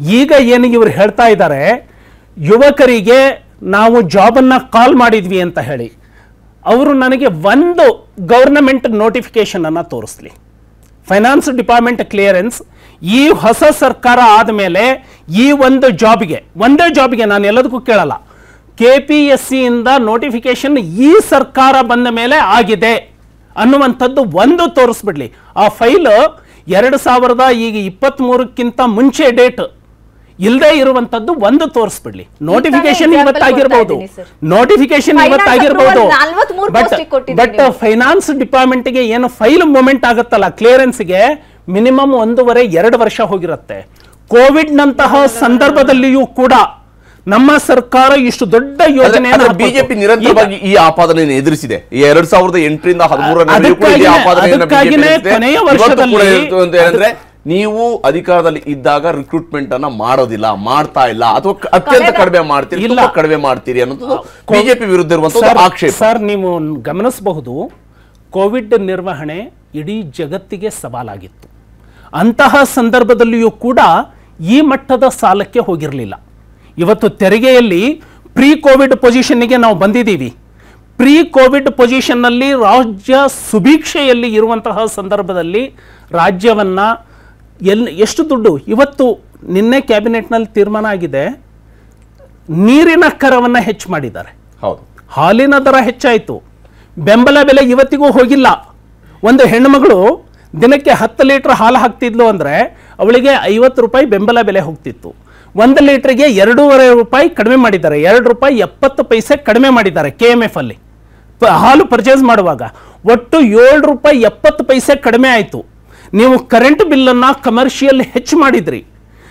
ಈಗ ಏನು ಇವರು ಹೇಳ್ತಾ ಇದ್ದಾರೆ ಯುವಕರಿಗೆ ನಾವು ಜಾಬನ್ನು ಕಾಲ್ ಮಾಡಿದ್ವಿ ಅಂತ ಹೇಳಿ ಅವರು ನನಗೆ ಒಂದು ಗೌರ್ನಮೆಂಟ್ ನೋಟಿಫಿಕೇಶನ್ ಅನ್ನು ತೋರಿಸ್ಲಿ ಫೈನಾನ್ಸ್ ಡಿಪಾರ್ಟ್ಮೆಂಟ್ ಕ್ಲಿಯರೆನ್ಸ್ ಈ ಹೊಸ ಸರ್ಕಾರ ಆದಮೇಲೆ ಈ ಒಂದು ಜಾಬ್ಗೆ ಒಂದೇ ಜಾಬ್ಗೆ ನಾನು ಎಲ್ಲದಕ್ಕೂ ಕೇಳಲ್ಲ ಕೆ ಪಿ ಎಸ್ ಸಿಯಿಂದ ನೋಟಿಫಿಕೇಶನ್ ಈ ಸರ್ಕಾರ ಬಂದ ಮೇಲೆ ಆಗಿದೆ ಅನ್ನುವಂಥದ್ದು ಒಂದು ತೋರಿಸ್ಬಿಡ್ಲಿ ಆ ಫೈಲ್ ಎರಡು ಸಾವಿರದ ಈಗ ಇಪ್ಪತ್ತ್ಮೂರಕ್ಕಿಂತ ಮುಂಚೆ ಡೇಟ್ ಇಲ್ಲದೆ ಇರುವಂತದ್ದು ಒಂದು ತೋರಿಸ್ಬಿಡ್ಲಿ ನೋಟಿಫಿಕೇಶನ್ example ಇವತ್ತಾಗಿರ್ಬೋದು ಕೊಡ್ತಾ ಇದ್ದೀನಿ sir. ನೋಟಿಫಿಕೇಶನ್ Finance ಇವತ್ತಾಗಿರ್ಬೋದು approval 43 ಬಟ್ post ಗೆ ಕೊಟ್ಟಿದ್ದೀರಿ ಬಟ್ ನೀವು. ಫೈನಾನ್ಸ್ ಡಿಪಾರ್ಟ್ಮೆಂಟ್ಗೆ ಏನು ಫೈಲ್ ಮೂಮೆಂಟ್ ಆಗುತ್ತಲ್ಲ ಕ್ಲಿಯರೆನ್ಸ್ಗೆ ಮಿನಿಮಮ್ ಒಂದೂವರೆ ಎರಡು ವರ್ಷ ಹೋಗಿರುತ್ತೆ ಕೋವಿಡ್ ನಂತಹ ಸಂದರ್ಭದಲ್ಲಿಯೂ ಕೂಡ ನಮ್ಮ ಸರ್ಕಾರ ಇಷ್ಟು ದೊಡ್ಡ ಯೋಜನೆ ಬಿಜೆಪಿ ನಿರಂತರವಾಗಿ ಈ ಆಪಾದನೆಯನ್ನು ಎದುರಿಸಿದೆ ಈ ಎರಡ್ ಸಾವಿರದ ಎಂಟರಿಂದ ಹದಿಮೂರನೇ ಕೂಡ ಇದೇ ಅದಕ್ಕಾಗಿನೇ- ಆಪಾದನೆಯನ್ನ ಅದಕ್ಕಾಗಿನೇ BJP ಎದುರಿಸಿದೆ. ಕೊನೆಯ ಇವತ್ತು ಕೂಡ ವರ್ಷದಲ್ಲಿ ಹೇಳ್ತು ಅಂತ ಹೇಳಿದ್ರೆ ನೀವು ಅಧಿಕಾರದಲ್ಲಿ ಇದ್ದಾಗ ರಿಕ್ರೂಟ್ಮೆಂಟ್ ಅನ್ನ ಮಾಡೋದಿಲ್ಲ ಮಾಡ್ತಾ ಇಲ್ಲ ಅಥವಾ ಕ- ಅತ್ಯಂತ ಕಳೆದ- ಕಡಿಮೆ ಮಾಡ್ತೀರಿ ಇಲ್ಲ. ತುಂಬಾ ಕಡಿಮೆ ಮಾಡ್ತೀರಿ ಅನ್ನೋದು ಬಿಜೆಪಿ ವಿರುದ್ಧ ಇರುವಂತಹ ಸರ್- ಆಕ್ಷೇಪ ಸರ್ ನೀವು ಗಮನಿಸಬಹುದು ಕೋವಿಡ್ ನಿರ್ವಹಣೆ ಇಡೀ ಜಗತ್ತಿಗೆ ಸವಾಲಾಗಿತ್ತು ಅಂತಹ ಸಂದರ್ಭದಲ್ಲಿಯೂ ಕೂಡ ಈ ಮಟ್ಟದ ಸಾಲಕ್ಕೆ ಹೋಗಿರಲಿಲ್ಲ ಇವತ್ತು ತೆರಿಗೆಯಲ್ಲಿ ಪ್ರೀ ಕೋವಿಡ್ ಪೊಸಿಷನ್ನಿಗೆ ನಾವು ಬಂದಿದ್ದೀವಿ ಪ್ರೀ ಕೋವಿಡ್ ಪೊಸಿಷನ್ನಲ್ಲಿ ರಾಜ್ಯ ಸುಭೀಕ್ಷೆಯಲ್ಲಿ ಇರುವಂತಹ ಸಂದರ್ಭದಲ್ಲಿ ರಾಜ್ಯವನ್ನ ಎಲ್ ಎಷ್ಟು ದುಡ್ಡು ಇವತ್ತು ನಿನ್ನೆ ಕ್ಯಾಬಿನೆಟ್ನಲ್ಲಿ ತೀರ್ಮಾನ ಆಗಿದೆ ನೀರಿನ ಕರವನ್ನು ಹೆಚ್ಚು ಮಾಡಿದ್ದಾರೆ ಹೌದು ಹಾಲಿನ ದರ ಹೆಚ್ಚಾಯಿತು ಬೆಂಬಲ ಬೆಲೆ ಇವತ್ತಿಗೂ ಹೋಗಿಲ್ಲ ಒಂದು ಹೆಣ್ಣುಮಗಳು ದಿನಕ್ಕೆ ಹತ್ತು ಲೀಟ್ರ್ ಹಾಲು ಹಾಕ್ತಿದ್ಲು ಅಂದರೆ ಅವಳಿಗೆ ಐವತ್ತು ರೂಪಾಯಿ ಬೆಂಬಲ ಬೆಲೆ ಹೋಗ್ತಿತ್ತು ಒಂದು ಲೀಟ್ರಿಗೆ ಎರಡೂವರೆ ರೂಪಾಯಿ ಕಡಿಮೆ ಮಾಡಿದ್ದಾರೆ ಎರಡು ರೂಪಾಯಿ ಎಪ್ಪತ್ತು ಪೈಸೆ ಕಡಿಮೆ ಮಾಡಿದ್ದಾರೆ ಕೆ ಎಮ್ ಎಫ್ ಅಲ್ಲಿ ಪ- ಹಾಲು ಪರ್ಚೇಸ್ ಮಾಡುವಾಗ ಒಟ್ಟು ಏಳು ರೂಪಾಯಿ ಎಪ್ಪತ್ತು ಪೈಸೆ ಕಡಿಮೆ ಆಯಿತು ನೀವು ಕರೆಂಟ್ ಬಿಲ್ಲನ್ನು ಕಮರ್ಷಿಯಲ್ ಹೆಚ್ಚು ಮಾಡಿದ್ರಿ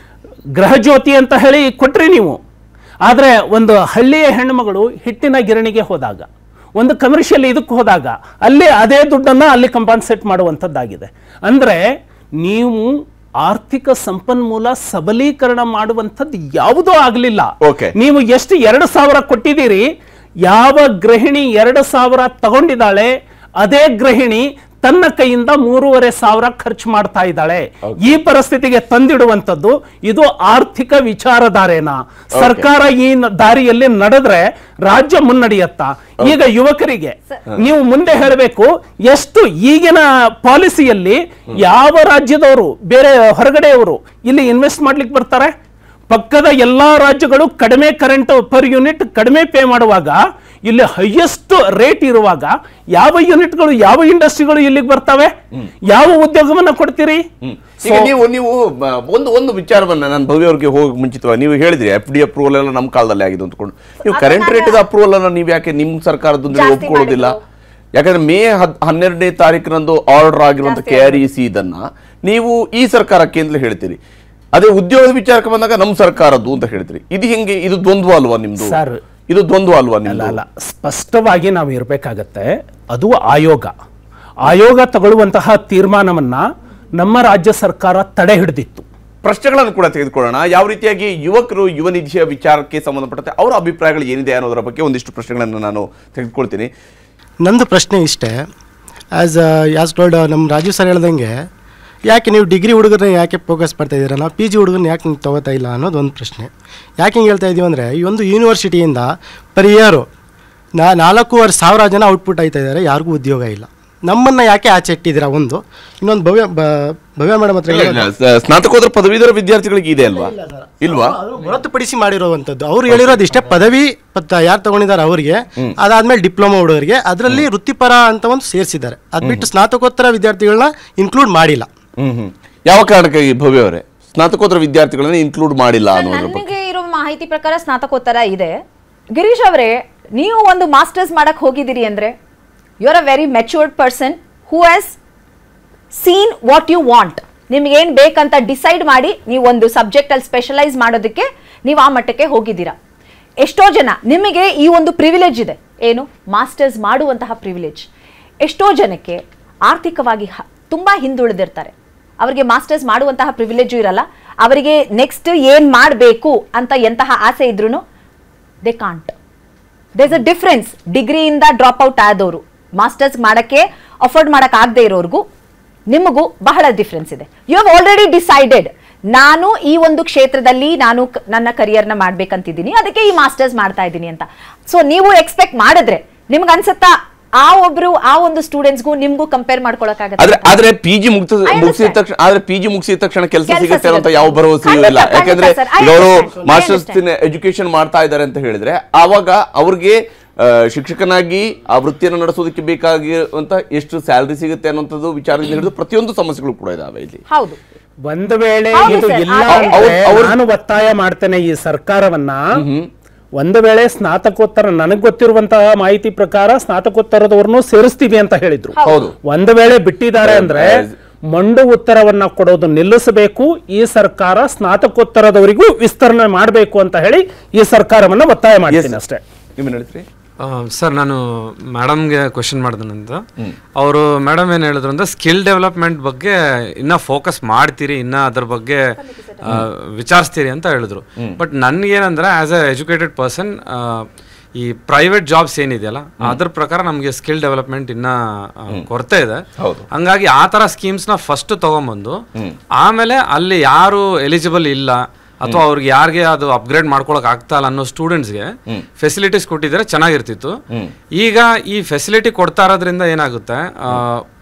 ಗೃಹಜ್ಯೋತಿ ಅಂತ ಹೇಳಿ ಕೊಟ್ರಿ ನೀವು ಆದರೆ ಒಂದು ಹಳ್ಳಿಯ ಹೆಣ್ಣುಮಗಳು ಹಿಟ್ಟಿನ ಗಿರಣಿಗೆ ಹೋದಾಗ ಒಂದು ಕಮರ್ಷಿಯಲ್ ಇದಕ್ಕೆ ಹೋದಾಗ ಅಲ್ಲಿ ಅದೇ ದುಡ್ಡನ್ನು ಅಲ್ಲಿ ಕಂಪನ್ಸೇಟ್ ಮಾಡುವಂಥದ್ದಾಗಿದೆ ಅಂದರೆ ನೀವು ಆರ್ಥಿಕ ಸಂಪನ್ಮೂಲ ಸಬಲೀಕರಣ ಮಾಡುವಂಥದ್ದು ಯಾವುದೂ ಆಗಲಿಲ್ಲ Okay. ನೀವು ಎಷ್ಟು ಎರಡು ಸಾವಿರ ಕೊಟ್ಟಿದ್ದೀರಿ ಯಾವ ಗೃಹಿಣಿ ಎರಡು ಸಾವಿರ ತಗೊಂಡಿದ್ದಾಳೆ ಅದೇ ಗೃಹಿಣಿ ತನ್ನ ಕೈಯಿಂದ ಮೂರುವರೆ ಸಾವಿರ ಖರ್ಚು ಮಾಡ್ತಾ ಇದ್ದಾಳೆ ಈ ಪರಿಸ್ಥಿತಿಗೆ ತಂದಿಡುವಂಥದ್ದು ಇದು ಆರ್ಥಿಕ ವಿಚಾರಧಾರೆನ ಸರ್ಕಾರ ಈ ನ- ದಾರಿಯಲ್ಲಿ ನಡೆದ್ರೆ ರಾಜ್ಯ ಮುನ್ನಡೆಯತ್ತ ಈಗ ಯುವಕರಿಗೆ ನೀವು ಮುಂದೆ ಹೇಳಬೇಕು ಎಷ್ಟು ಈಗಿನ ಪಾಲಿಸಿಯಲ್ಲಿ ಯಾವ ರಾಜ್ಯದವರು ಬೇರೆ ಹೊರಗಡೆಯವರು ಇಲ್ಲಿ ಇನ್ವೆಸ್ಟ್ ಮಾಡ್ಲಿಕ್ಕೆ ಬರ್ತಾರೆ ಪಕ್ಕದ ಎಲ್ಲಾ ರಾಜ್ಯಗಳು ಕಡಿಮೆ ಕರೆಂಟ್ ಪರ್ ಯೂನಿಟ್ ಕಡಿಮೆ ಪೇ ಮಾಡುವಾಗ ಇಲ್ಲಿ ಹೈಯೆಸ್ಟ್ ರೇಟ್ ಇರುವಾಗ ಯಾವ ಯೂನಿಟ್ಗಳು ಯಾವ ಇಂಡಸ್ಟ್ರಿಗಳು ಇಲ್ಲಿಗೆ ಬರ್ತವೆ ಯಾವ ಉದ್ಯೋಗವನ್ನ ಕೊಡ್ತೀರಿ ಈಗ ನೀವು ನೀವು ಬ- ಒಂದು ಒಂದು ವಿಚಾರವನ್ನ ನಾನು ಭವ್ಯ ಅವ್ರಿಗೆ ಹೋಗಿ ಮುಂಚಿತವಾಗಿ ನೀವು ಹೇಳಿದ್ರಿ ಎಫ್ ಡಿ ಅಪ್ರೂವಲ್ ಎಲ್ಲ ನಮ್ಮ ಕಾಲದಲ್ಲಿ ಆಗಿದೆ ಅಂದ್ಕೊಂಡು ನೀವು ಕರೆಂಟ್ ರೇಟ್ ಅಪ್ರೂವಲ್ ಅನ್ನ ನೀವು ಯಾಕೆ ನಿಮ್ಮ ಸರ್ಕಾರದೊಂದಿಗೆ ಜಾಸ್ತಿ ಒಪ್ಕೊಳ್ಳೋದಿಲ್ಲ ಮಾಡಿದ್ರು. ಯಾಕಂದ್ರೆ ಮೇ ಹದ್ ಹನ್ನೆರಡನೇ ತಾರೀಕಿನಂದು ಆರ್ಡರ್ ಆಗಿರುವಂತ ಕೆ ಆರ್ ಇ ಸಿ ಇದನ್ನ ನೀವು ಈ ಸರ್ಕಾರಕ್ಕೆ ಅಂತಲೇ ಹೇಳ್ತೀರಿ ಅದೇ ಉದ್ಯೋಗದ ವಿಚಾರಕ್ಕೆ ಬಂದಾಗ ನಮ್ಮ ಸರ್ಕಾರದ್ದು ಅಂತ ಹೇಳ್ತೀರಿ ಇದು ಹೆಂಗೆ ಇದು ದ್ವಂದ್ವ ಅಲ್ವಾ ನಿಮ್ದು ಸರ್, ಇದು ದ್ವಂದ್ವ ಅಲ್ವಾ ಅಲ್ಲ ನಿಮ್ದು ಅಲ್ಲ ಸ್ಪಷ್ಟವಾಗಿ ನಾವು ಇರಬೇಕಾಗತ್ತೆ ಅದು ಆಯೋಗ ಆಯೋಗ ತಗೊಳ್ಳುವಂತಹ ತೀರ್ಮಾನವನ್ನ ನಮ್ಮ ರಾಜ್ಯ ಸರ್ಕಾರ ತಡೆ ಹಿಡಿದಿತ್ತು ಪ್ರಶ್ನೆಗಳನ್ನು ಕೂಡ ತೆಗೆದುಕೊಳ್ಳೋಣ ಯಾವ ರೀತಿಯಾಗಿ ಯುವಕರು ಯುವ ನಿಧಿಯ ವಿಚಾರಕ್ಕೆ ಸಂಬಂಧಪಟ್ಟಂತೆ ಅವರ ಅಭಿಪ್ರಾಯಗಳು ಏನಿದೆ ಅನ್ನೋದರ ಬಗ್ಗೆ ಒಂದಿಷ್ಟು ಪ್ರಶ್ನೆಗಳನ್ನು ನಾನು ತೆಗೆದುಕೊಳ್ತೀನಿ ನಂದು ಪ್ರಶ್ನೆ ಇಷ್ಟೇ ಆ್ಯಸ್ ಯಾಸ್ ಟೋಲ್ಡ್ ನಮ್ಮ ರಾಜೀವ್ ಸರ್ ಹೇಳ್ದಂಗೆ ಯಾಕೆ ನೀವು ಡಿಗ್ರಿ ಹುಡುಗರನ್ನ ಯಾಕೆ ಫೋಕಸ್ ಮಾಡ್ತಾ ಇದ್ದೀರಾ ನಾವು ಪಿ ಜಿ ಹುಡುಗರನ್ನ ಯಾಕೆ ನೀವು ತೊಗೋತಾ ಇಲ್ಲ ಅನ್ನೋದು ಒಂದು ಪ್ರಶ್ನೆ ಯಾಕೆ ಹಿಂಗೆ ಹೇಳ್ತಾ ಇದ್ದೀವಿ ಅಂದರೆ ಈ ಒಂದು ಯೂನಿವರ್ಸಿಟಿಯಿಂದ ಪರ್ ಇಯರು ನಾ ನಾಲ್ಕೂವರೆ ಸಾವಿರ ಜನ ಔಟ್ಪುಟ್ ಆಯ್ತಾ ಇದ್ದಾರೆ ಯಾರಿಗೂ ಉದ್ಯೋಗ ಇಲ್ಲ ನಮ್ಮನ್ನು ಯಾಕೆ ಆಚೆ ಇಟ್ಟಿದ್ದೀರಾ ಒಂದು ಇನ್ನೊಂದು ಭವ್ಯ ಬ- ಭವ್ಯ ಮೇಡಮ್ ಹತ್ರ ಹೇಳೋದು- ಸ್ನಾತಕೋತ್ತರ ಪದವೀಧರ ವಿದ್ಯಾರ್ಥಿಗಳಿಗೆ ಇದೆ ಅಲ್ವಾ ಇಲ್ವಾ ಅದು ಹೊರತುಪಡಿಸಿ ಮಾಡಿರುವಂಥದ್ದು ಅವ್ರು ಹೇಳಿರೋದು ಇಷ್ಟೇ ಪದವಿ ಪತ್ತ ಯಾರು ತಗೊಂಡಿದ್ದಾರೆ ಅವರಿಗೆ ಅದಾದ್ಮೇಲೆ ಡಿಪ್ಲೊಮಾ ಹುಡುಗರಿಗೆ ಅದರಲ್ಲಿ ವೃತ್ತಿಪರ ಅಂತ ಒಂದು ಸೇರಿಸಿದ್ದಾರೆ ಅದು ಬಿಟ್ಟು ಸ್ನಾತಕೋತ್ತರ ವಿದ್ಯಾರ್ಥಿಗಳನ್ನ ಇನ್ಕ್ಲೂಡ್ ಮಾಡಿಲ್ಲ ಹ್ಮ್ ಹ್ಮ್ ಯಾವ ಕಾರಣಕ್ಕಾಗಿ ಭವ್ಯ ಅವರೇ ಸ್ನಾತಕೋತ್ತರ ವಿದ್ಯಾರ್ಥಿಗಳನ್ನ ಇನ್ಕ್ಲೂಡ್ ಮಾಡಿಲ್ಲ ಅನ್ನೋದ್ರ ಬಗ್ಗೆ ನನಗೆ ಇರೋ ಮಾಹಿತಿ ಪ್ರಕಾರ ಸ್ನಾತಕೋತ್ತರ ಇದೆ ಗಿರೀಶ್ ಅವರೇ ನೀವು ಒಂದು ಮಾಸ್ಟರ್ಸ್ ಮಾಡಕ್ ಹೋಗಿದ್ದೀರಿ ಅಂದ್ರೆ you are a very matured person who has seen what you want ನಿಮ್ಗೆ ಏನ್ ಬೇಕಂತ ಡಿಸೈಡ್ ಮಾಡಿ ನೀವು ಒಂದು ಸಬ್ಜೆಕ್ಟ್ ಅಲ್ಲಿ ಸ್ಪೆಷಲೈಸ್ ಮಾಡೋದಕ್ಕೆ ನೀವು ಆ ಮಟ್ಟಕ್ಕೆ ಹೋಗಿದ್ದೀರಾ ಎಷ್ಟೋ ಜನ ನಿಮಗೆ ಈ ಒಂದು ಪ್ರಿವಿಲೇಜ್ ಇದೆ ಏನು ಮಾಸ್ಟರ್ಸ್ ಮಾಡುವಂತಹ ಪ್ರಿವಿಲೇಜ್ ಎಷ್ಟೋ ಜನಕ್ಕೆ ಆರ್ಥಿಕವಾಗಿ ಹ- ತುಂಬಾ ಹಿಂದುಳಿದಿರ್ತಾರೆ ಅವರಿಗೆ ಮಾಸ್ಟರ್ಸ್ ಮಾಡುವಂತಹ ಪ್ರಿವಿಲೇಜು ಇರಲ್ಲ ಅವರಿಗೆ ನೆಕ್ಸ್ಟ್ ಏನ್ ಮಾಡಬೇಕು ಅಂತ ಎಂತಹ ಆಸೆ ಇದ್ರೂ they can't there's a difference ಡಿಗ್ರಿಯಿಂದ ಡ್ರಾಪ್ ಔಟ್ ಆದವರು ಮಾಸ್ಟರ್ಸ್ ಮಾಡಕ್ಕೆ ಅಫೋರ್ಡ್ ಮಾಡಕ್ ಆಗದೆ ಇರೋರ್ಗೂ ನಿಮಗೂ ಬಹಳ ಡಿಫ್ರೆನ್ಸ್ ಇದೆ ಯು ಹ್ಯಾವ್ ಆಲ್ರೆಡಿ ಡಿಸೈಡೆಡ್ ನಾನು ಈ ಒಂದು ಕ್ಷೇತ್ರದಲ್ಲಿ ನಾನು ಕ- ನನ್ನ ಕರಿಯರ್ನ ಮಾಡ್ಬೇಕಂತಿದ್ದೀನಿ ಅದಕ್ಕೆ ಈ ಮಾಸ್ಟರ್ಸ್ ಮಾಡ್ತಾ ಇದ್ದೀನಿ ಅಂತ ಸೊ ನೀವು ಎಕ್ಸ್ಪೆಕ್ಟ್ ಮಾಡಿದ್ರೆ ನಿಮ್ಗೆ ಅನ್ಸುತ್ತಾ ಆ ಒಬ್ರು ಆ ಒಂದು ಸ್ಟೂಡೆಂಟ್ಸ್ಗೂ ನಿಮ್ಗೂ ಕಂಪೇರ್ ಆದ್ರೆ ಮಾಡ್ಕೊಳಕ್ಕಾಗತ್ತೆ ಆದ್ರೆ ಪಿ ಜಿ ಮುಗಿದ I understand. ಮುಗಿಸಿದ ತಕ್ಷಣ ಆದ್ರೆ ಪಿ ಜಿ ಮುಗಿಸಿದ ತಕ್ಷಣ ಕೆಲಸ ಕೆಲ್ಸ ಸಿಗುತ್ತೆ ಅಂತ ಸಿಗುತ್ತೆ. ಯಾವ ಭರವಸೆಯೂ ಖಂಡಿತ, ಇಲ್ಲ ಖಂಡಿತ ಯಾಕಂದ್ರೆ sir. I ಈಗ ಅವರು understand. I ಮಾಸ್ಟರ್ಸ್ understand. ಎಜುಕೇಶನ್ ಮಾಡ್ತಾ ಇದ್ದಾರೆ ಅಂತ ಹೇಳಿದ್ರೆ ಆವಾಗ ಅವ್ರಿಗೆ ಆ, ಶಿಕ್ಷಕನಾಗಿ ಆ ವೃತ್ತಿಯನ್ನು ನಡೆಸೋದಕ್ಕೆ ಬೇಕಾಗಿರುವಂತ ಎಷ್ಟು ಸ್ಯಾಲರಿ ಸಿಗುತ್ತೆ ಅನ್ನೋಂಥದ್ದು ವಿಚಾರದಿಂದ ಹಿಡಿದು ಪ್ರತಿಯೊಂದು ಸಮಸ್ಯೆಗಳು ಕೂಡ ಇದಾವೆ ಇಲ್ಲಿ ಹೌದು ಒಂದು ವೇಳೆ ಹೌದು ಇದು ಸರ್, ಇಲ್ಲ ಆದ್ರೆ- ಅಂದ್ರೆ ಅವ್ರು- ಅವ್ರು- ನಾನು ಒತ್ತಾಯ ಮಾಡ್ತೇನೆ ಈ ಸರ್ಕಾರವನ್ನ ಒಂದು ವೇಳೆ ಸ್ನಾತಕೋತ್ತರ ನನಗೆ ಗೊತ್ತಿರುವಂತಹ ಮಾಹಿತಿ ಪ್ರಕಾರ ಸ್ನಾತಕೋತ್ತರದವ್ರನ್ನು ಸೇರಿಸ್ತೀವಿ ಅಂತ ಹೇಳಿದ್ರು ಹೌದು ಒಂದು ವೇಳೆ ಬಿಟ್ಟಿದ್ದಾರೆ ಅಂದ್ರೆ ಮಂಡು ಉತ್ತರವನ್ನ ಕೊಡೋದು ನಿಲ್ಲಿಸಬೇಕು ಈ ಸರ್ಕಾರ ಸ್ನಾತಕೋತ್ತರದವರಿಗೂ ವಿಸ್ತರಣೆ ಮಾಡಬೇಕು ಅಂತ ಹೇಳಿ ಈ ಸರ್ಕಾರವನ್ನ ಒತ್ತಾಯ ಮಾಡ್ತೀನಿ ಅಷ್ಟೇ ನೀವೇನು ಹೇಳ್ತೀರಿ ಸರ್ ನಾನು ಮೇಡಮ್ಗೆ ಕ್ವಶನ್ ಮಾಡಿದನಂತ ಅವರು ಮೇಡಮ್ ಏನು ಹೇಳಿದ್ರು ಅಂದ್ರೆ ಸ್ಕಿಲ್ ಡೆವಲಪ್ಮೆಂಟ್ ಬಗ್ಗೆ ಇನ್ನ ಫೋಕಸ್ ಮಾಡ್ತೀರಿ ಇನ್ನ ಅದ್ರ ಬಗ್ಗೆ ಆ, ವಿಚಾರಿಸ್ತೀರಿ ಅಂತ ಹೇಳಿದ್ರು ಬಟ್ ನನ್ಗೇನಂದ್ರೆ ಆಸ್ ಎ ಎಜುಕೇಟೆಡ್ ಪರ್ಸನ್ ಈ ಪ್ರೈವೇಟ್ ಜಾಬ್ಸ್ ಏನಿದೆಯಲ್ಲ ಅದ್ರ ಪ್ರಕಾರ ನಮಗೆ ಸ್ಕಿಲ್ ಡೆವಲಪ್ಮೆಂಟ್ ಇನ್ನ ಆ, ಕೊರತೆ ಇದೆ ಹೌದು. ಹಂಗಾಗಿ ಆ ತರ ಸ್ಕೀಮ್ಸ್ ನ ಫಸ್ಟ್ ತಗೊಂಬಂದು ಆಮೇಲೆ ಅಲ್ಲಿ ಯಾರು ಎಲಿಜಿಬಲ್ ಇಲ್ಲ ಅಥವಾ ಅವ್ರಿಗೆ ಯಾರಿಗೆ ಅದು ಅಪ್ಗ್ರೇಡ್ ಮಾಡ್ಕೊಳಕ್ ಆಗ್ತಾ ಇಲ್ಲ ಅನ್ನೋ ಸ್ಟೂಡೆಂಟ್ಸ್ಗೆ ಫೆಸಿಲಿಟೀಸ್ ಕೊಟ್ಟಿದ್ರೆ ಚೆನ್ನಾಗಿರ್ತಿತ್ತು ಈಗ ಈ ಫೆಸಿಲಿಟಿ ಕೊಡ್ತಾ ಇರೋದ್ರಿಂದ ಏನಾಗುತ್ತೆ ಆ,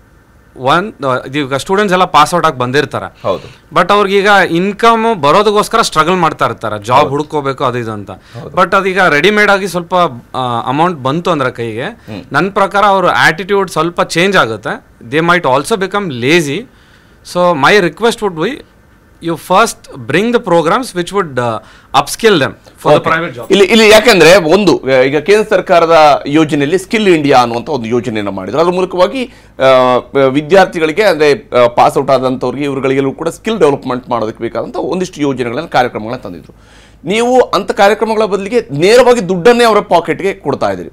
ಒಂದ್ ಈಗ ಸ್ಟೂಡೆಂಟ್ಸ್ ಎಲ್ಲ ಪಾಸ್ ಔಟ್ ಆಗಿ ಬಂದಿರ್ತಾರೆ ಹೌದು ಬಟ್ ಅವ್ರಿಗೀಗ ಇನ್ಕಮ್ ಬರೋದಕ್ಕೋಸ್ಕರ ಸ್ಟ್ರಗಲ್ ಮಾಡ್ತಾ ಇರ್ತಾರೆ ಜಾಬ್ ಹುಡ್ಕೋಬೇಕು ಅದು ಇದು ಅಂತ ಬಟ್ ಅದೀಗ ರೆಡಿಮೇಡ್ ಆಗಿ ಸ್ವಲ್ಪ ಅಮೌಂಟ್ ಬಂತು ಅಂದ್ರೆ ಕೈಗೆ ನನ್ನ ಪ್ರಕಾರ ಅವ್ರ ಆಟಿಟ್ಯೂಡ್ ಸ್ವಲ್ಪ ಚೇಂಜ್ ಆಗುತ್ತೆ they might also become lazy so my request would be you first bring the programmes which would upskill them for the private job ಇಲ್ಲಿ ಇಲ್ಲಿ ಯಾಕಂದ್ರೆ ಒಂದು ಆ, ಈಗ ಕೇಂದ್ರ ಸರ್ಕಾರದ ಯೋಜನೆಯಲ್ಲಿ ಸ್ಕಿಲ್ ಇಂಡಿಯಾ ಅನ್ನುವಂಥ ಒಂದು ಯೋಜನೆಯನ್ನು ಮಾಡಿದ್ರು ಅದ್ರ ಮೂಲಕವಾಗಿ ಆ, ವಿದ್ಯಾರ್ಥಿಗಳಿಗೆ ಅಂದ್ರೆ ಪಾಸ್ ಔಟ್ ಆದಂಥವ್ರಿಗೆ ಇವ್ರುಗಳಿಗೆಲ್ಲೂ ಕೂಡ ಸ್ಕಿಲ್ ಡೆವಲಪ್ಮೆಂಟ್ ಮಾಡೋದಕ್ಕೆ ಬೇಕಾದಂಥ ಒಂದಿಷ್ಟು ಯೋಜನೆಗಳನ್ನ ಕಾರ್ಯಕ್ರಮಗಳನ್ನ ತಂದಿದ್ರು ನೀವು ಅಂತ ಕಾರ್ಯಕ್ರಮಗಳ ಬದಲಿಗೆ ನೇರವಾಗಿ ದುಡ್ಡನ್ನೇ ಅವರ ಪಾಕೆಟ್ಗೆ ಕೊಡ್ತಾ ಇದ್ದೀರಿ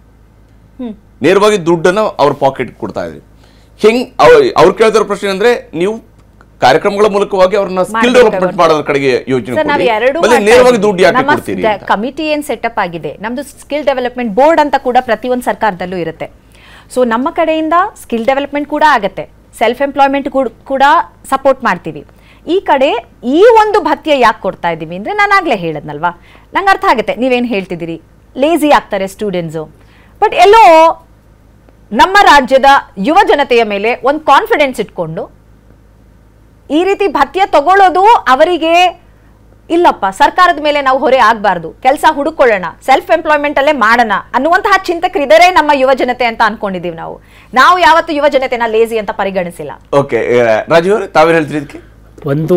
ನೇರವಾಗಿ ದುಡ್ಡನ್ನು ಅವ್ರ ಪಾಕೆಟ್ ಕೊಡ್ತಾ ಇದ್ರಿ ಹೆಂಗ್ ಅವ್ರು- ಅವ್ರು ಕೇಳ್ತಿರೋ ಪ್ರಶ್ನೆ ಅಂದ್ರೆ ನೀವು ಕಾರ್ಯಕ್ರಮಗಳ ಮೂಲಕವಾಗಿ ಅವ್ರನ್ನ ಸ್ಕಿಲ್ ಮಾಡ್ಬೇಕು ಡೆವಲಪ್ಮೆಂಟ್ ಅವ್ರನ್ನ. ಮಾಡೋದ್ರ ಕಡೆಗೆ ಯೋಜನೆ ಸರ್ ನಾವು ಕೊಡಿ. ಎರಡು ಬದಲು ನೇರವಾಗಿ ದುಡ್ಡು ಯಾಕೆ ಕೊಡ್ತೀರಿ ಅಂತ? ಕಮಿಟಿ ಏನ್ ಸೆಟಪ್ ಆಗಿದೆ ನಮ್ದು ಸ್ಕಿಲ್ ಡೆವಲಪ್ಮೆಂಟ್ ಬೋರ್ಡ್ ಅಂತ ಕೂಡ ಪ್ರತಿಯೊಂದು ಸರ್ಕಾರದಲ್ಲೂ ಇರುತ್ತೆ ಸೊ ನಮ್ಮ ಕಡೆಯಿಂದ ಸ್ಕಿಲ್ ಡೆವಲಪ್ಮೆಂಟ್ ಕೂಡ ಆಗತ್ತೆ ಸೆಲ್ಫ್ ಎಂಪ್ಲಾಯ್ಮೆಂಟ್ ಕೂಡ ಸಪೋರ್ಟ್ ಮಾಡ್ತೀವಿ ಈ ಕಡೆ ಈ ಒಂದು ಭತ್ಯೆ ಯಾಕೆ ಕೊಡ್ತಾ ಇದ್ದೀವಿ ಅಂದ್ರೆ ನಾನು ಆಗ್ಲೇ ಹೇಳದ್ನಲ್ವಾ ನಂಗೆ ಅರ್ಥ ಆಗುತ್ತೆ ನೀವೇನು ಹೇಳ್ತಿದ್ದೀರಿ ಲೇಜಿ ಆಗ್ತಾರೆ ಸ್ಟೂಡೆಂಟ್ಸು ಬಟ್ ಎಲ್ಲೋ ನಮ್ಮ ರಾಜ್ಯದ ಯುವ ಜನತೆಯ ಮೇಲೆ ಒಂದು ಕಾನ್ಫಿಡೆನ್ಸ್ ಇಟ್ಕೊಂಡು ಈ ರೀತಿ ಭತ್ಯೆ ತಗೊಳ್ಳೋದು ಅವರಿಗೆ ಇಲ್ಲಪ್ಪ ಸರ್ಕಾರದ ಮೇಲೆ ನಾವು ಹೊರೆ ಆಗಬಾರ್ದು ಕೆಲಸ ಹುಡುಕೊಳ್ಳೋಣ ಸೆಲ್ಫ್ ಎಂಪ್ಲಾಯ್ಮೆಂಟ್ ಅಲ್ಲೇ ಮಾಡೋಣ ಅನ್ನುವಂತಹ ಚಿಂತಕರಿದರೆ ನಮ್ಮ ಯುವ ಜನತೆ ಅಂತ ಅನ್ಕೊಂಡಿದೀವಿ ನಾವು ನಾವು ಯಾವತ್ತು ಯುವ ಜನತೆನ ಲೇಜಿ ಅಂತ ಪರಿಗಣಿಸಿಲ್ಲ ಓಕೆ ರಾಜೀವ್ ಅವರೇ ತಾವೇನು ಹೇಳ್ತೀರಿ ಇದಕ್ಕೆ ಒಂದು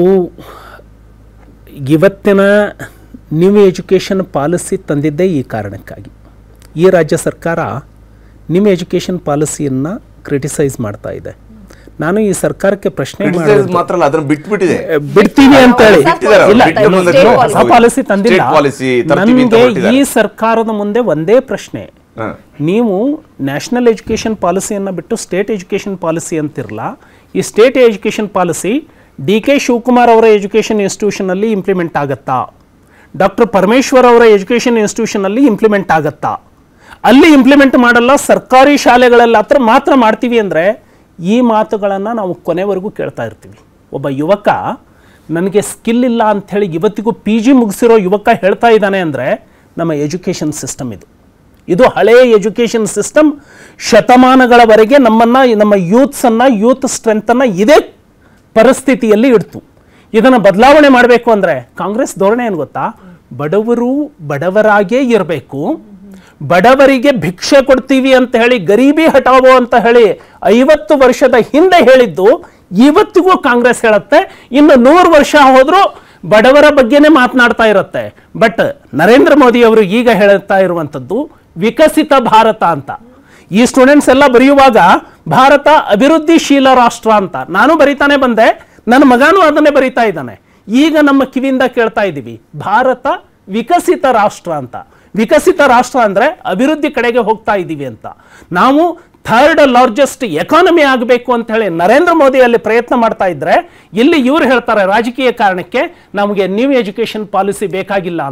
ಇವತ್ತಿನ ನ್ಯೂ ಎಜುಕೇಷನ್ ಪಾಲಿಸಿ ತಂದಿದ್ದೇ ಈ ಕಾರಣಕ್ಕಾಗಿ ಈ ರಾಜ್ಯ ಸರ್ಕಾರ ನ್ಯೂ ಎಜುಕೇಷನ್ ಪಾಲಿಸಿಯನ್ನು ಕ್ರಿಟಿಸೈಸ್ ಮಾಡ್ತಾ ಇದೆ ನಾನು ಈ ಸರ್ಕಾರಕ್ಕೆ ಪ್ರಶ್ನೆ Criticize ಮಾಡೋದು ಮಾತ್ರ ಅಲ್ಲ ಅದನ್ನ ಬಿಟ್ಬಿಟ್ಟಿದೆ ಬಿಡ್ತೀವಿ ಅಂತ ಹೇಳಿ ಬಿಟ್ಟಿದ್ದಾರೆ ಅವ್ರು. ಇಲ್ಲ ಬಿಟ್ಟು ಮುಂದಕ್ಕೆ ಇನ್ನೂ ಹೋಗಿ. ಹೊಸ ಪಾಲಿಸಿ ತಂದಿಲ್ಲ State policy ತರ್ತೀವಿ ಅಂತ ನನಗೆ ಹೊರಟಿದ್ದಾರೆ. ಈ ಸರ್ಕಾರದ ಮುಂದೆ ಒಂದೇ ಪ್ರಶ್ನೆ ಹ. ನೀವು ನ್ಯಾಷನಲ್ ಎಜುಕೇಷನ್ ಪಾಲಿಸಿಯನ್ನು ಬಿಟ್ಟು ಸ್ಟೇಟ್ ಎಜುಕೇಷನ್ ಪಾಲಿಸಿ ಅಂತಿರಲ್ಲ ಈ state education policy D K Shivakumar ಅವರ ಎಜುಕೇಷನ್ ಇನ್ಸ್ಟಿಟ್ಯೂಷನಲ್ಲಿ ಇಂಪ್ಲಿಮೆಂಟ್ ಆಗತ್ತಾ ಡಾಕ್ಟರ್ ಪರಮೇಶ್ವರ್ ಅವರ ಎಜುಕೇಷನ್ ಇನ್ಸ್ಟಿಟ್ಯೂಷನಲ್ಲಿ ಇಂಪ್ಲಿಮೆಂಟ್ ಆಗತ್ತಾ ಅಲ್ಲಿ ಇಂಪ್ಲಿಮೆಂಟ್ ಮಾಡಲ್ಲ ಸರ್ಕಾರಿ ಶಾಲೆಗಳಲ್ಲಿ ಹತ್ರ ಮಾತ್ರ ಮಾಡ್ತೀವಿ ಅಂದರೆ ಈ ಮಾತುಗಳನ್ನು ನಾವು ಕೊನೆವರೆಗೂ ಕೇಳ್ತಾ ಇರ್ತೀವಿ ಒಬ್ಬ ಯುವಕ ನನಗೆ ಸ್ಕಿಲ್ ಇಲ್ಲ ಅಂಥೇಳಿ ಇವತ್ತಿಗೂ ಪಿ ಜಿ ಮುಗಿಸಿರೋ ಯುವಕ ಹೇಳ್ತಾ ಇದ್ದಾನೆ ಅಂದರೆ ನಮ್ಮ ಎಜುಕೇಷನ್ ಸಿಸ್ಟಮ್ ಇದು ಇದು ಹಳೆಯ ಎಜುಕೇಷನ್ ಸಿಸ್ಟಮ್ ಶತಮಾನಗಳವರೆಗೆ ನಮ್ಮನ್ನು ನಮ್ಮ ಯೂತ್ಸನ್ನು ಯೂತ್ ಸ್ಟ್ರೆಂತನ್ನು ಇದೇ ಪರಿಸ್ಥಿತಿಯಲ್ಲಿ ಇಡ್ತು ಇದನ್ನು ಬದಲಾವಣೆ ಮಾಡಬೇಕು ಅಂದರೆ ಕಾಂಗ್ರೆಸ್ ಧೋರಣೆ ಏನು ಗೊತ್ತಾ ಬಡವರು ಬಡವರಾಗೇ ಇರಬೇಕು ಬಡವರಿಗೆ ಭಿಕ್ಷೆ ಕೊಡ್ತೀವಿ ಅಂತ ಹೇಳಿ ಗರೀಬಿ ಹಟಾವೋ ಅಂತ ಹೇಳಿ ಐವತ್ತು ವರ್ಷದ ಹಿಂದೆ ಹೇಳಿದ್ದು ಇವತ್ತಿಗೂ ಕಾಂಗ್ರೆಸ್ ಹೇಳುತ್ತೆ ಇನ್ನು ನೂರು ವರ್ಷ ಹೋದರೂ ಬಡವರ ಬಗ್ಗೆನೇ ಮಾತನಾಡ್ತಾ ಇರುತ್ತೆ ಬಟ್ ನರೇಂದ್ರ ಮೋದಿ ಅವರು ಈಗ ಹೇಳ್ತಾ ಇರುವಂಥದ್ದು ವಿಕಸಿತ ಭಾರತ ಅಂತ ಈ ಸ್ಟೂಡೆಂಟ್ಸ್ ಎಲ್ಲ ಬರೆಯುವಾಗ ಭಾರತ ಅಭಿವೃದ್ಧಿಶೀಲ ರಾಷ್ಟ್ರ ಅಂತ ನಾನು ಬರಿತಾನೆ ಬಂದೆ ನನ್ನ ಮಗನೂ ಅದನ್ನೇ ಬರಿತಾ ಇದ್ದಾನೆ ಈಗ ನಮ್ಮ ಕಿವಿಯಿಂದ ಕೇಳ್ತಾ ಇದ್ದೀವಿ ಭಾರತ ವಿಕಸಿತ ರಾಷ್ಟ್ರ ಅಂತ ವಿಕಸಿತ ರಾಷ್ಟ್ರ ಅಂದ್ರೆ ಅಭಿವೃದ್ಧಿ ಕಡೆಗೆ ಹೋಗ್ತಾ ಇದ್ದೀವಿ ಅಂತ ನಾವು ಥರ್ಡ್ ಲಾರ್ಜೆಸ್ಟ್ ಎಕಾನಮಿ ಆಗಬೇಕು ಅಂತ ಹೇಳಿ ನರೇಂದ್ರ ಮೋದಿ ಅಲ್ಲಿ ಪ್ರಯತ್ನ ಮಾಡ್ತಾ ಇದ್ರೆ ಇಲ್ಲಿ ಇವ್ರು ಹೇಳ್ತಾರೆ ರಾಜಕೀಯ ಕಾರಣಕ್ಕೆ ನಮಗೆ ನ್ಯೂ ಎಜುಕೇಶನ್ ಪಾಲಿಸಿ ಬೇಕಾಗಿಲ್ಲ ಅಂತ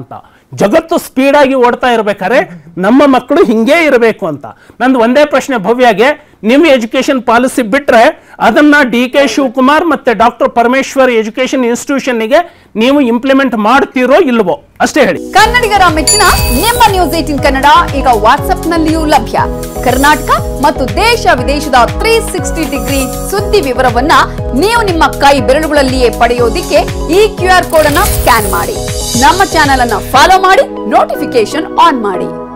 ಜಗತ್ತು ಸ್ಪೀಡಾಗಿ ಓಡ್ತಾ ಇರ್ಬೇಕಾದ್ರೆ ನಮ್ಮ ಮಕ್ಕಳು ಹಿಂಗೇ ಇರಬೇಕು ಅಂತ ನಂದು ಒಂದೇ ಪ್ರಶ್ನೆ ಭವ್ಯಾಗೆ ನಿಮ್ಮ ಎಜುಕೇಶನ್ ಪಾಲಿಸಿ ಬಿಟ್ರೆ ಅದನ್ನ ಡಿ ಕೆ ಶಿವಕುಮಾರ್ ಮತ್ತೆ ಡಾಕ್ಟರ್ ಪರಮೇಶ್ವರ್ ಎಜುಕೇಶನ್ ಇನ್ಸ್ಟಿಟ್ಯೂಷನ್ನಿಗೆ ನೀವು ಇಂಪ್ಲಿಮೆಂಟ್ ಮಾಡ್ತೀರೋ ಇಲ್ವೋ ಅಷ್ಟೇ ಹೇಳಿ ಕನ್ನಡಿಗರ ಮೆಚ್ಚಿನ ನಿಮ್ಮ ನ್ಯೂಸ್ ಏಟಿನ್ ಕನ್ನಡ ಈಗ ವಾಟ್ಸ್ಆಪ್ನಲ್ಲಿಯೂ ಲಭ್ಯ ಕರ್ನಾಟಕ ಮತ್ತು ದೇಶ ವಿದೇಶದ ತ್ರೀ ಸಿಕ್ಸ್ಟಿ ಡಿಗ್ರಿ ಸುದ್ದಿ ವಿವರವನ್ನ ನೀವು ನಿಮ್ಮ ಕೈ ಬೆರಳುಗಳಲ್ಲಿಯೇ ಪಡೆಯೋದಿಕ್ಕೆ ಈ ಕ್ಯೂ ಆರ್ ಕೋಡ್ ಅನ್ನ ಸ್ಕ್ಯಾನ್ ಮಾಡಿ ನಮ್ಮ ಚಾನೆಲ್ ಅನ್ನ ಫಾಲೋ ಮಾಡಿ ನೋಟಿಫಿಕೇಶನ್ ಆನ್ ಮಾಡಿ